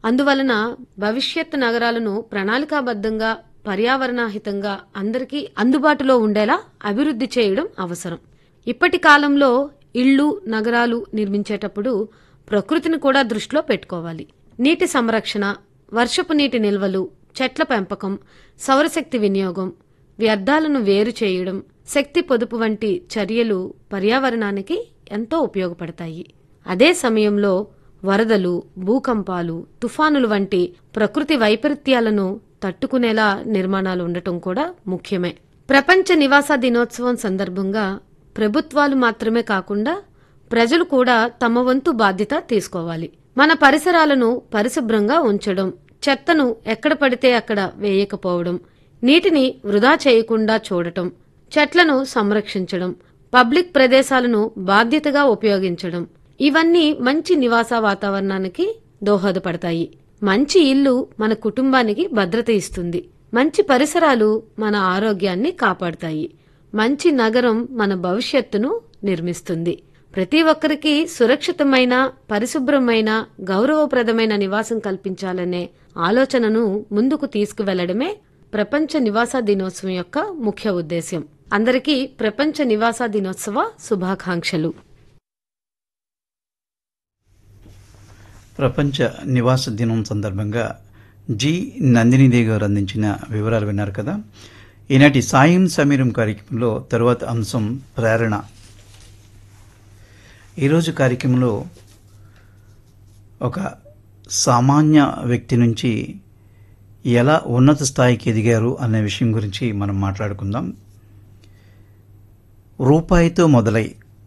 అందువలన భవిష్యత్ నగరాలను ప్రణాళికాబద్ధంగా పర్యావరణాహితంగా అందరికీ అందుబాటులో ఉండేలా అభివృద్ధి చేయడం అవసరం ఇప్పటి కాలంలో ఇళ్ళు నగరాలు నిర్మించేటప్పుడు ప్రకృతిని కూడా దృష్టిలో పెట్టుకోవాలి నీటి సంరక్షణ వర్షపు నీటి నిల్వలు చెట్ల పెంపకం సౌరశక్తి వినియోగం వ్యర్థాలను వేరు చేయడం శక్తి పొదుపు వంటి చర్యలు పర్యావరణానికి ఎంతో ఉపయోగపడతాయి అదే సమయంలో వరదలు భూకంపాలు తుఫానులు వంటి ప్రకృతి వైపరీత్యాలను తట్టుకునేలా నిర్మాణాలు ఉండటం కూడా ముఖ్యమే ప్రపంచ నివాస దినోత్సవం సందర్భంగా ప్రభుత్వాలు మాత్రమే కాకుండా ప్రజలు కూడా తమ వంతు బాధ్యత తీసుకోవాలి మన పరిసరాలను పరిశుభ్రంగా ఉంచడం చెత్తను ఎక్కడ పడితే అక్కడ వేయకపోవడం నీటిని వృధా చేయకుండా చూడటం చెట్లను సంరక్షించడం పబ్లిక్ ప్రదేశాలను బాధ్యతగా ఉపయోగించడం ఇవన్నీ మంచి నివాస వాతావరణానికి దోహదపడతాయి మంచి ఇల్లు మన కుటుంబానికి భద్రత ఇస్తుంది మంచి పరిసరాలు మన ఆరోగ్యాన్ని కాపాడుతాయి మంచి నగరం మన భవిష్యత్తును నిర్మిస్తుంది ప్రతి ఒక్కరికి సురక్షితమైన పరిశుభ్రమైన గౌరవప్రదమైన నివాసం కల్పించాలనే ఆలోచనను ముందుకు తీసుకువెళ్లడమే ప్రపంచ నివాస దినోత్సవం యొక్క ముఖ్య ఉద్దేశ్యం అందరికీ ప్రపంచ నివాస దినోత్సవ శుభాకాంక్షలు ప్రపంచ నివాస దినం సందర్భంగా జి నందినిదేవి గారు అందించిన వివరాలు విన్నారు కదా ఈనాటి సాయం సమీరం కార్యక్రమంలో తరువాత అంశం ప్రేరణ ఈరోజు కార్యక్రమంలో ఒక సామాన్య వ్యక్తి నుంచి ఎలా ఉన్నత స్థాయికి ఎదిగారు అనే విషయం గురించి మనం మాట్లాడుకుందాం రూపాయితో మొదలై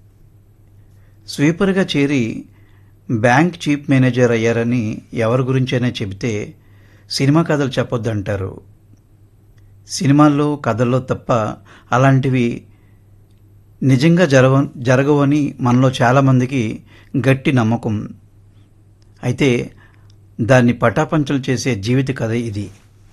స్వీపర్గా చేరి బ్యాంక్ చీఫ్ మేనేజర్ అయ్యారని ఎవరి గురించైనా చెబితే సినిమా కథలు చెప్పొద్దంటారు సినిమాల్లో కథల్లో తప్ప అలాంటివి నిజంగా జరగ జరగవని మనలో చాలామందికి గట్టి నమ్మకం అయితే దాన్ని పటాపంచలు చేసే జీవిత కథ ఇది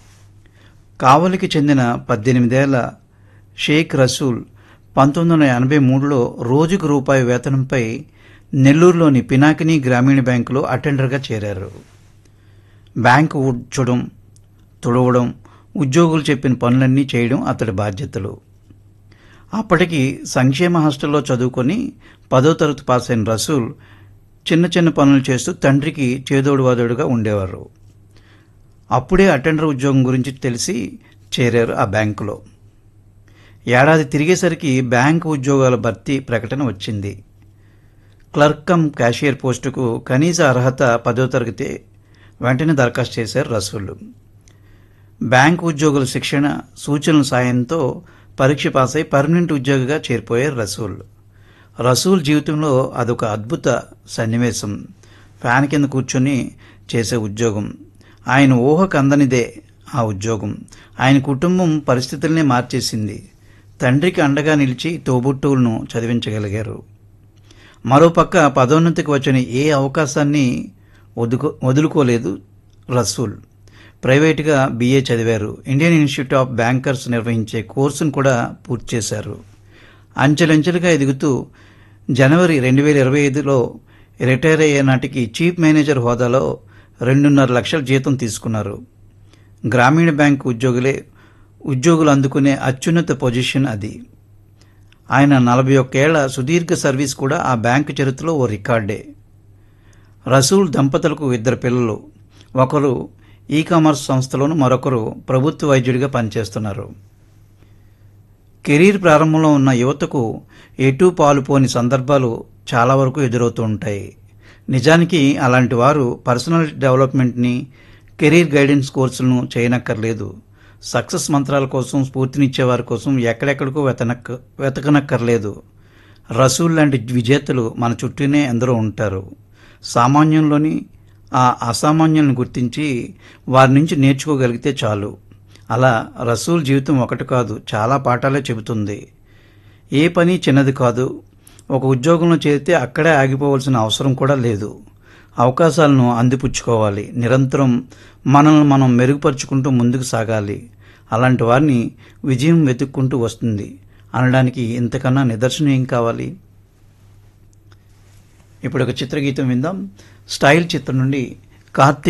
కావలికి చెందిన పద్దెనిమిదేళ్ల షేక్ రసూల్ పంతొమ్మిది వందల ఎనభై మూడులో రోజుకు రూపాయి వేతనంపై నెల్లూరులోని పినాకిని గ్రామీణ బ్యాంకులో అటెండర్గా చేరారు బ్యాంకు ఊడ్చడం తుడవడం ఉద్యోగులు చెప్పిన పనులన్నీ చేయడం అతడి బాధ్యతలు అప్పటికి సంక్షేమ హాస్టల్లో చదువుకొని పదో తరగతి పాస్ అయిన రసూల్ చిన్న చిన్న పనులు చేస్తూ తండ్రికి చేదోడు వాదోడుగా ఉండేవారు అప్పుడే అటెండర్ ఉద్యోగం గురించి తెలిసి చేరారు ఆ బ్యాంకులో ఏడాది తిరిగేసరికి బ్యాంకు ఉద్యోగాల భర్తీ ప్రకటన వచ్చింది క్లర్క్ కమ్ క్యాషియర్ పోస్టుకు కనీస అర్హత పదో తరగతి వెంటనే దరఖాస్తు చేశారు రసూలు బ్యాంకు ఉద్యోగుల శిక్షణ సూచనల సాయంతో పరీక్ష పాస్ అయి పర్మనెంట్ ఉద్యోగిగా చేరిపోయారు రసూల్ రసూల్ జీవితంలో అదొక అద్భుత సన్నివేశం ఫ్యాన్ కింద కూర్చొని చేసే ఉద్యోగం ఆయన ఊహకు అందనిదే ఆ ఉద్యోగం ఆయన కుటుంబం పరిస్థితుల్నే మార్చేసింది తండ్రికి అండగా నిలిచి తోబుట్టువులను చదివించగలిగారు మరోపక్క పదోన్నతికి వచ్చిన ఏ అవకాశాన్ని వదుకో వదులుకోలేదు రసూల్ ప్రైవేటుగా బీఏ చదివారు ఇండియన్ ఇన్స్టిట్యూట్ ఆఫ్ బ్యాంకర్స్ నిర్వహించే కోర్సును కూడా పూర్తి చేశారు అంచెలంచెలుగా ఎదుగుతూ జనవరి రెండు వేల ఇరవై ఐదులో రిటైర్ అయ్యే నాటికి చీఫ్ మేనేజర్ హోదాలో రెండున్నర లక్షల జీతం తీసుకున్నారు గ్రామీణ బ్యాంకు ఉద్యోగులే ఉద్యోగులు అందుకునే అత్యున్నత పొజిషన్ అది ఆయన నలభై ఒక్కేళ్ల సుదీర్ఘ సర్వీస్ కూడా ఆ బ్యాంకు చరిత్రలో ఓ రికార్డే రసూల్ దంపతులకు ఇద్దరు పిల్లలు ఒకరు ఈ కామర్స్ సంస్థలోను మరొకరు ప్రభుత్వ వైద్యుడిగా పనిచేస్తున్నారు కెరీర్ ప్రారంభంలో ఉన్న యువతకు ఎటూ పాలుపోని సందర్భాలు చాలా వరకు ఎదురవుతూ ఉంటాయి నిజానికి అలాంటి వారు పర్సనల్ డెవలప్మెంట్ని కెరీర్ గైడెన్స్ కోర్సులను చేయనక్కర్లేదు సక్సెస్ మంత్రాల కోసం స్ఫూర్తినిచ్చే వారి కోసం ఎక్కడెక్కడికో వెతనక్క వెతకనక్కర్లేదు రసూల్ లాంటి విజేతలు మన చుట్టూనే ఎందరో ఉంటారు సామాన్యంలోని ఆ అసామాన్యాలను గుర్తించి వారి నుంచి నేర్చుకోగలిగితే చాలు అలా రసూల్ జీవితం ఒకటి కాదు చాలా పాఠాలే చెబుతుంది ఏ పని చిన్నది కాదు ఒక ఉద్యోగంలో చేరితే అక్కడే ఆగిపోవలసిన అవసరం కూడా లేదు అవకాశాలను అందిపుచ్చుకోవాలి నిరంతరం మనల్ని మనం మెరుగుపరుచుకుంటూ ముందుకు సాగాలి అలాంటి వారిని విజయం వెతుక్కుంటూ వస్తుంది అనడానికి ఇంతకన్నా నిదర్శనం ఏం కావాలి ఇప్పుడు ఒక చిత్రగీతం విందాం స్టైల్ చిత్రం నుండి కార్తీక్